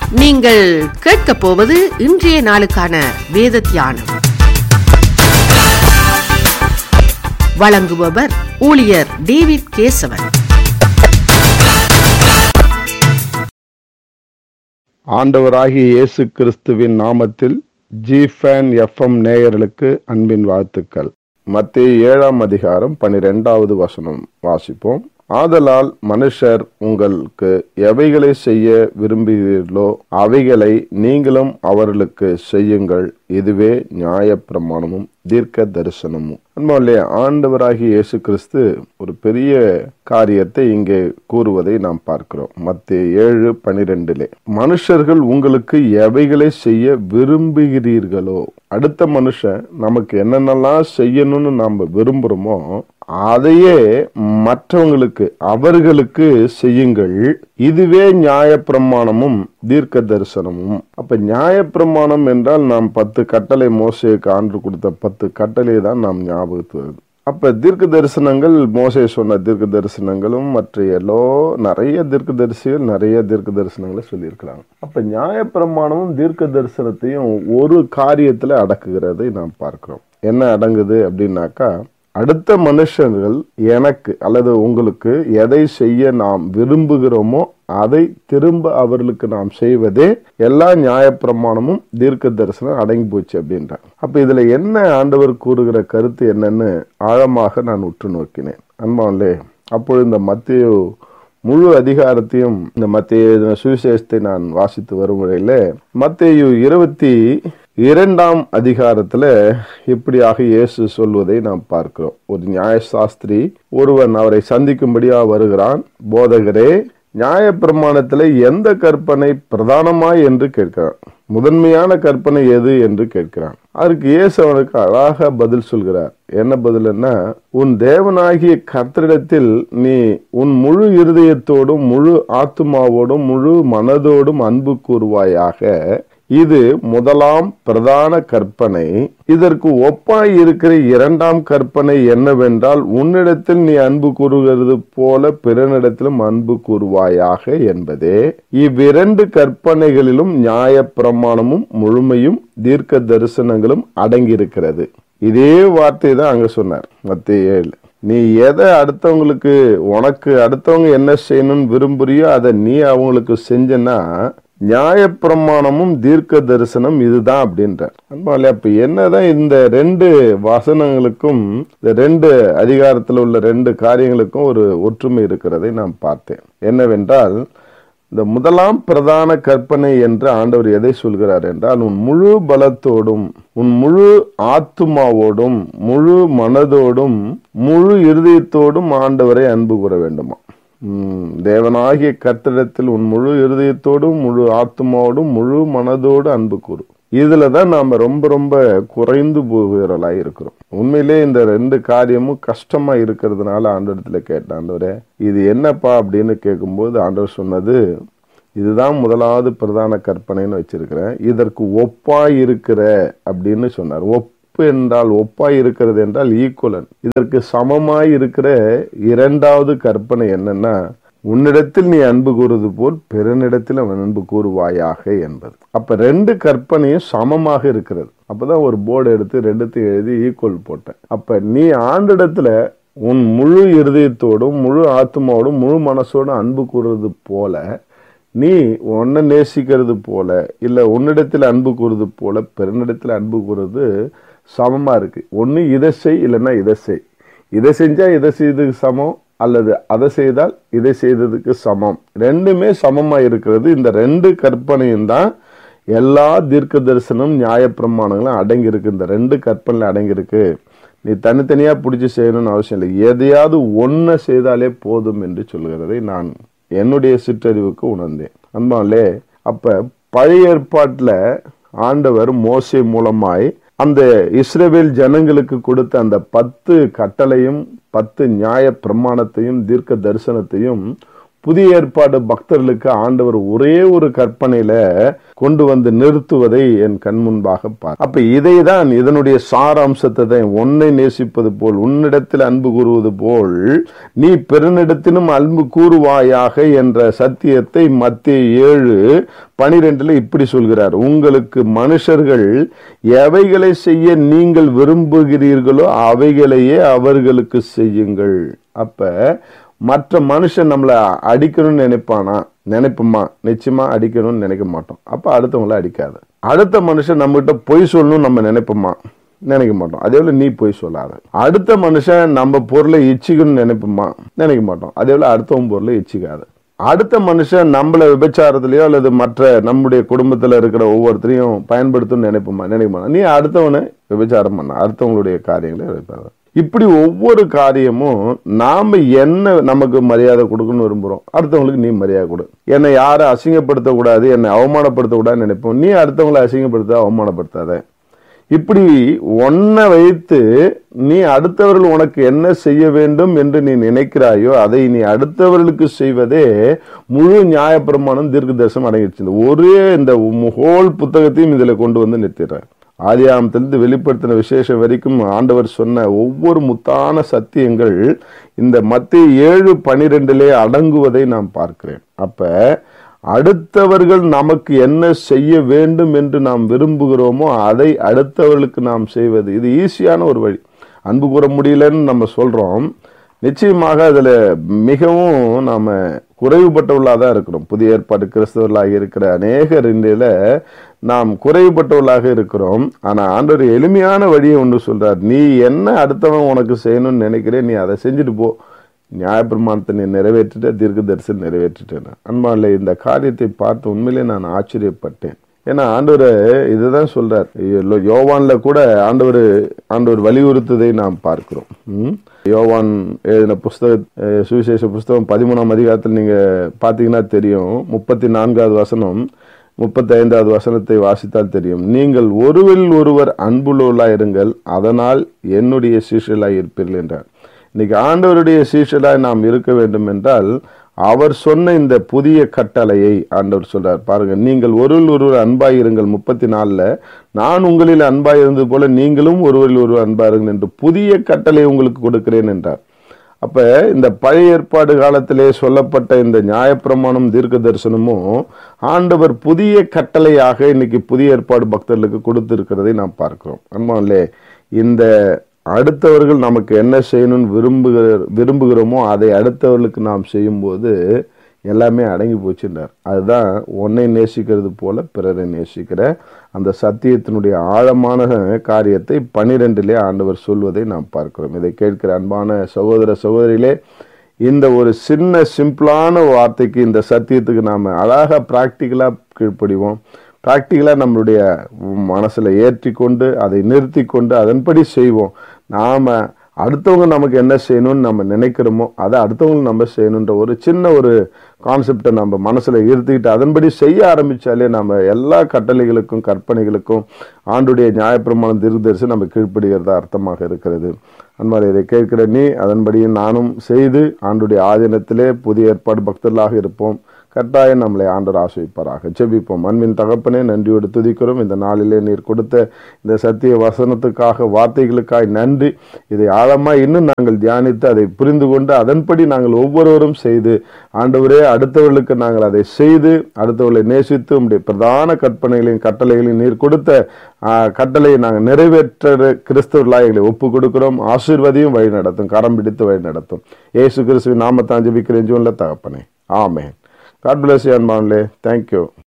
நீங்கள் கேட்கப் போவது இன்றைய நாளுக்கான வேத தியானம் வழங்குபவர் ஊழியர் டேவிட் கேசவன் ஆண்டவராகிய இயேசு கிறிஸ்துவின் நாமத்தில் ஜிஃபேன் எஃப்எம் நேயர்களுக்கு அன்பின் வாழ்த்துக்கள் மத்திய ஏழாம் அதிகாரம் பனிரெண்டாவது வசனம் வாசிப்போம் ஆதலால் மனுஷர் உங்களுக்கு எவைகளை செய்ய விரும்புகிறீர்களோ அவைகளை நீங்களும் அவர்களுக்கு செய்யுங்கள் இதுவே நியாயப்பிரமாணமும் தீர்க்க தரிசனமும் அன்பாலே ஆண்டவராகிய இயேசு கிறிஸ்து ஒரு பெரிய காரியத்தை இங்கே கூறுவதை நாம் பார்க்கிறோம் மத்திய ஏழு பனிரெண்டிலே மனுஷர்கள் உங்களுக்கு எவைகளை செய்ய விரும்புகிறீர்களோ அடுத்த மனுஷன் நமக்கு என்னென்னலாம் செய்யணும்னு நாம விரும்புறோமோ அதையே மற்றவங்களுக்கு அவர்களுக்கு செய்யுங்கள் இதுவே நியாயப்பிரமாணமும் தீர்க்க தரிசனமும் அப்ப நியாயப்பிரமாணம் என்றால் நாம் பத்து கட்டளை மோசைக்கு ஆண்டு கொடுத்த பத்து கட்டளை தான் நாம் ஞாபகத்து வருது அப்ப தீர்க்க தரிசனங்கள் மோசை சொன்ன தீர்க்க தரிசனங்களும் மற்ற எல்லோ நிறைய தீர்க்க தரிசிகள் நிறைய தீர்க்க தரிசனங்களை சொல்லியிருக்கிறாங்க அப்ப நியாயப்பிரமாணமும் தீர்க்க தரிசனத்தையும் ஒரு காரியத்துல அடக்குகிறதை நாம் பார்க்கிறோம் என்ன அடங்குது அப்படின்னாக்கா அடுத்த மனுஷர்கள் எனக்கு அல்லது உங்களுக்கு எதை செய்ய நாம் விரும்புகிறோமோ அதை திரும்ப அவர்களுக்கு நாம் செய்வதே எல்லா நியாயப்பிரமாணமும் தீர்க்க தரிசனம் அடங்கி போச்சு அப்படின்றார் அப்ப இதுல என்ன ஆண்டவர் கூறுகிற கருத்து என்னன்னு ஆழமாக நான் உற்று நோக்கினேன் அன்பாலே அப்பொழுது இந்த மத்திய முழு அதிகாரத்தையும் இந்த மத்திய சுவிசேஷத்தை நான் வாசித்து வரும் முறையில மத்திய இருபத்தி இரண்டாம் அதிகாரத்துல இப்படியாக இயேசு சொல்வதை நாம் பார்க்கிறோம் ஒரு நியாயசாஸ்திரி ஒருவன் அவரை சந்திக்கும்படியா வருகிறான் போதகரே நியாயப்பிரமாணத்துல எந்த கற்பனை பிரதானமாய் என்று கேட்கிறான் முதன்மையான கற்பனை எது என்று கேட்கிறான் அதற்கு இயேசு அவனுக்கு அழகாக பதில் சொல்கிறார் என்ன பதில்னா உன் தேவனாகிய கர்த்தரிடத்தில் நீ உன் முழு இருதயத்தோடும் முழு ஆத்துமாவோடும் முழு மனதோடும் அன்பு கூறுவாயாக இது முதலாம் பிரதான கற்பனை இதற்கு ஒப்பாய் இருக்கிற இரண்டாம் கற்பனை என்னவென்றால் உன்னிடத்தில் நீ அன்பு கூறுகிறது போல பிறனிடத்திலும் அன்பு கூறுவாயாக என்பதே இவ்விரண்டு கற்பனைகளிலும் நியாய பிரமாணமும் முழுமையும் தீர்க்க தரிசனங்களும் அடங்கியிருக்கிறது இதே வார்த்தை தான் அங்க சொன்னார் மத்திய ஏழு நீ எதை அடுத்தவங்களுக்கு உனக்கு அடுத்தவங்க என்ன செய்யணும்னு விரும்புறியோ அதை நீ அவங்களுக்கு செஞ்சனா நியாயப்பிரமாணமும் தீர்க்க தரிசனம் இதுதான் அப்படின்றார் அன்பாலே அப்ப என்னதான் இந்த ரெண்டு வசனங்களுக்கும் இந்த ரெண்டு அதிகாரத்தில் உள்ள ரெண்டு காரியங்களுக்கும் ஒரு ஒற்றுமை இருக்கிறதை நான் பார்த்தேன் என்னவென்றால் இந்த முதலாம் பிரதான கற்பனை என்று ஆண்டவர் எதை சொல்கிறார் என்றால் உன் முழு பலத்தோடும் உன் முழு ஆத்துமாவோடும் முழு மனதோடும் முழு இருதயத்தோடும் ஆண்டவரை அன்பு கூற வேண்டுமா தேவனாகிய கட்டிடத்தில் உன் முழு இருதயத்தோடும் முழு ஆத்மாவோடும் முழு மனதோடு அன்பு கூறு இதுல தான் நாம ரொம்ப ரொம்ப குறைந்து போகிறவர்களா இருக்கிறோம் உண்மையிலே இந்த ரெண்டு காரியமும் கஷ்டமா இருக்கிறதுனால ஆண்டவரத்துல கேட்ட ஆண்டவரே இது என்னப்பா அப்படின்னு கேட்கும்போது ஆண்டவர் சொன்னது இதுதான் முதலாவது பிரதான கற்பனைன்னு வச்சிருக்கிறேன் இதற்கு ஒப்பாய் இருக்கிற அப்படின்னு சொன்னார் ஒப்பு என்றால் ஒப்பாய் இருக்கிறது என்றால் ஈக்குவலன் இதற்கு சமமாய் இருக்கிற இரண்டாவது கற்பனை என்னன்னா உன்னிடத்தில் நீ அன்பு கூறுவது போல் பிறனிடத்தில் அவன் அன்பு கூறுவாயாக என்பது அப்ப ரெண்டு கற்பனையும் சமமாக இருக்கிறது அப்பதான் ஒரு போர்டு எடுத்து ரெண்டுத்தையும் எழுதி ஈக்குவல் போட்டேன் அப்ப நீ ஆண்டிடத்துல உன் முழு இருதயத்தோடும் முழு ஆத்மாவோடும் முழு மனசோடும் அன்பு கூறுறது போல நீ உன்னை நேசிக்கிறது போல இல்ல உன்னிடத்தில் அன்பு கூறுறது போல பிறனிடத்தில் அன்பு கூறுறது சமமா இருக்கு ஒன்னு இதை செய் இல்லைன்னா இதை செய் இதை செஞ்சா இதை செய்ததுக்கு சமம் அல்லது அதை செய்தால் இதை செய்ததுக்கு சமம் ரெண்டுமே சமமா இருக்கிறது இந்த ரெண்டு கற்பனையும் தான் எல்லா தீர்க்க தரிசனம் நியாயப்பிரமாணங்களும் அடங்கி இருக்கு இந்த ரெண்டு கற்பனையில் அடங்கி இருக்கு நீ தனித்தனியா பிடிச்சி செய்யணும்னு அவசியம் இல்லை எதையாவது ஒன்ன செய்தாலே போதும் என்று சொல்கிறதை நான் என்னுடைய சிற்றறிவுக்கு உணர்ந்தேன் அன்பாலே அப்ப பழைய ஏற்பாட்டுல ஆண்டவர் மோசை மூலமாய் அந்த இஸ்ரேவேல் ஜனங்களுக்கு கொடுத்த அந்த பத்து கட்டளையும் பத்து நியாய பிரமாணத்தையும் தீர்க்க தரிசனத்தையும் புதிய ஏற்பாடு பக்தர்களுக்கு ஆண்டவர் ஒரே ஒரு கற்பனையில கொண்டு வந்து நிறுத்துவதை என் கண் முன்பாக பார் அப்ப இதை தான் இதனுடைய சாராம்சத்தை தான் உன்னை நேசிப்பது போல் உன்னிடத்தில் அன்பு கூறுவது போல் நீ பெருனிடத்திலும் அன்பு கூறுவாயாக என்ற சத்தியத்தை மத்திய ஏழு பனிரெண்டுல இப்படி சொல்கிறார் உங்களுக்கு மனுஷர்கள் எவைகளை செய்ய நீங்கள் விரும்புகிறீர்களோ அவைகளையே அவர்களுக்கு செய்யுங்கள் அப்ப மற்ற மனுஷன் நம்மளை அடிக்கணும்னு நினைப்பானா நினைப்போமா நிச்சயமா அடிக்கணும்னு நினைக்க மாட்டோம் அப்ப அடுத்தவங்கள அடிக்காத அடுத்த மனுஷன் நம்மகிட்ட பொய் சொல்லணும்னு நம்ம நினைப்போமா நினைக்க மாட்டோம் அதே போல நீ பொய் சொல்லாத அடுத்த மனுஷன் நம்ம பொருளை இச்சிக்கணும்னு நினைப்போமா நினைக்க மாட்டோம் அதே போல அடுத்தவன் பொருளை இச்சிக்காத அடுத்த மனுஷன் நம்மள விபச்சாரத்திலயோ அல்லது மற்ற நம்முடைய குடும்பத்துல இருக்கிற ஒவ்வொருத்தரையும் பயன்படுத்தணும்னு நினைப்போமா நினைக்க மாட்டோம் நீ அடுத்தவனை விபச்சாரம் பண்ண அடுத்தவங்களுடைய காரியங்களை வைப்பாத இப்படி ஒவ்வொரு காரியமும் நாம என்ன நமக்கு மரியாதை கொடுக்கணும்னு விரும்புறோம் அடுத்தவங்களுக்கு நீ மரியாதை கொடு என்னை யாரும் அசிங்கப்படுத்த கூடாது என்னை அவமானப்படுத்த கூடாதுன்னு நினைப்போம் நீ அடுத்தவங்களை அசிங்கப்படுத்த அவமானப்படுத்தாத இப்படி ஒன்ன வைத்து நீ அடுத்தவர்கள் உனக்கு என்ன செய்ய வேண்டும் என்று நீ நினைக்கிறாயோ அதை நீ அடுத்தவர்களுக்கு செய்வதே முழு நியாயப்பிரமாணம் தீர்க்க தரிசனம் அடங்கிடுச்சு இந்த ஒரே இந்த ஹோல் புத்தகத்தையும் இதுல கொண்டு வந்து நிறுத்திடுறார் ஆதியாமத்திலிருந்து வெளிப்படுத்தின விசேஷம் வரைக்கும் ஆண்டவர் சொன்ன ஒவ்வொரு முத்தான சத்தியங்கள் இந்த மத்திய ஏழு பனிரெண்டிலே அடங்குவதை நான் பார்க்கிறேன் அப்ப அடுத்தவர்கள் நமக்கு என்ன செய்ய வேண்டும் என்று நாம் விரும்புகிறோமோ அதை அடுத்தவர்களுக்கு நாம் செய்வது இது ஈஸியான ஒரு வழி அன்பு கூற முடியலன்னு நம்ம சொல்றோம் நிச்சயமாக அதுல மிகவும் நாம குறைவுபட்டவர்களாக தான் இருக்கிறோம் புதிய ஏற்பாடு கிறிஸ்தவர்களாக இருக்கிற அநேகர் இன்றையில நாம் குறைவுபட்டவர்களாக இருக்கிறோம் ஆனா ஆண்டவர் எளிமையான வழியை ஒன்று சொல்றார் நீ என்ன அடுத்தவன் உனக்கு செய்யணும்னு நினைக்கிறேன் நீ அதை செஞ்சுட்டு போ நியாயப்பிரமாணத்தை நீ நிறைவேற்றிட்ட தீர்க்க தரிசனம் நிறைவேற்றிட்டேன் அன்பான்ல இந்த காரியத்தை பார்த்து உண்மையிலே நான் ஆச்சரியப்பட்டேன் ஏன்னா ஆண்டவர் இதுதான் சொல்றார் யோ- யோவான்ல கூட ஆண்டவர் ஆண்டவர் வலியுறுத்ததை நாம் பார்க்கிறோம் ம்? யோவான் எழுதின புஸ்தக அஹ், சுவிசேஷ புஸ்தகம் பதிமூணாம் அதிகாரத்தில் நீங்க பாத்தீங்கன்னா தெரியும் முப்பத்தி நான்காவது வசனம் முப்பத்தி ஐந்தாவது வசனத்தை வாசித்தால் தெரியும் நீங்கள் ஒருவில் ஒருவர் அன்புள்ளவர்களாய் இருங்கள் அதனால் என்னுடைய சீஷலாய் இருப்பீர்கள் என்றார் இன்னைக்கு ஆண்டவருடைய சீஷலாய் நாம் இருக்க வேண்டும் என்றால் அவர் சொன்ன இந்த புதிய கட்டளையை ஆண்டவர் சொல்றார் பாருங்க நீங்கள் ஒருவர் ஒருவர் அன்பாய் இருங்கள் முப்பத்தி நாலுல நான் உங்களில் அன்பாய் இருந்தது போல நீங்களும் ஒருவரில் ஒருவர் அன்பாய் இருங்கள் என்று புதிய கட்டளை உங்களுக்கு கொடுக்கிறேன் என்றார் அப்ப இந்த பழைய ஏற்பாடு காலத்திலே சொல்லப்பட்ட இந்த நியாயப்பிரமாணம் தீர்க்க தரிசனமும் ஆண்டவர் புதிய கட்டளையாக இன்னைக்கு புதிய ஏற்பாடு பக்தர்களுக்கு கொடுத்து இருக்கிறதை நாம் பார்க்கிறோம் அன்பாலே இந்த அடுத்தவர்கள் நமக்கு என்ன செய்யணும்னு விரும்புகிற விரும்புகிறோமோ அதை அடுத்தவர்களுக்கு நாம் செய்யும்போது எல்லாமே அடங்கி போச்சுன்றார் அதுதான் உன்னை நேசிக்கிறது போல பிறரை நேசிக்கிற அந்த சத்தியத்தினுடைய ஆழமான காரியத்தை பனிரெண்டிலே ஆண்டவர் சொல்வதை நாம் பார்க்கிறோம் இதை கேட்கிற அன்பான சகோதர சகோதரிகளே இந்த ஒரு சின்ன சிம்பிளான வார்த்தைக்கு இந்த சத்தியத்துக்கு நாம அழகா ப்ராக்டிக்கலா கீழ்ப்படிவோம் ப்ராக்டிக்கலாக நம்மளுடைய மனசில் ஏற்றி கொண்டு அதை நிறுத்தி கொண்டு அதன்படி செய்வோம் நாம் அடுத்தவங்க நமக்கு என்ன செய்யணும்னு நம்ம நினைக்கிறோமோ அதை அடுத்தவங்க நம்ம செய்யணுன்ற ஒரு சின்ன ஒரு கான்செப்டை நம்ம மனசில் இருத்திக்கிட்டு அதன்படி செய்ய ஆரம்பித்தாலே நம்ம எல்லா கட்டளைகளுக்கும் கற்பனைகளுக்கும் ஆண்டுடைய நியாயப்பிரமாணம் திருதரிசி நம்ம கீழ்ப்படுகிறதா அர்த்தமாக இருக்கிறது அன்பால் இதை கேட்கிற நீ அதன்படியும் நானும் செய்து ஆண்டுடைய ஆதீனத்திலே புதிய ஏற்பாடு பக்தர்களாக இருப்போம் கட்டாயம் நம்மளை ஆண்டவர் ஆசிரிப்பாராக ஜெபிப்போம் அன்பின் தகப்பனே நன்றியோடு துதிக்கிறோம் இந்த நாளிலே நீர் கொடுத்த இந்த சத்திய வசனத்துக்காக வார்த்தைகளுக்காய் நன்றி இதை ஆழமாய் இன்னும் நாங்கள் தியானித்து அதை புரிந்து கொண்டு அதன்படி நாங்கள் ஒவ்வொருவரும் செய்து ஆண்டவரே அடுத்தவர்களுக்கு நாங்கள் அதை செய்து அடுத்தவர்களை நேசித்து உம்முடைய பிரதான கற்பனைகளையும் கட்டளைகளையும் நீர் கொடுத்த ஆ, கட்டளையை நாங்கள் நிறைவேற்ற கிறிஸ்தவர்களாக எங்களை ஒப்பு கொடுக்கிறோம் ஆசீர்வதியும் வழி நடத்தும் கரம் பிடித்து வழி நடத்தும் ஏசு கிறிஸ்துவின் நாமத்தான் ஜெபிக்கிறேன் ஜூன்ல தகப்பனே ஆமென் காட் பிளஸ் யூ அன்பான்லே தேங்க்யூ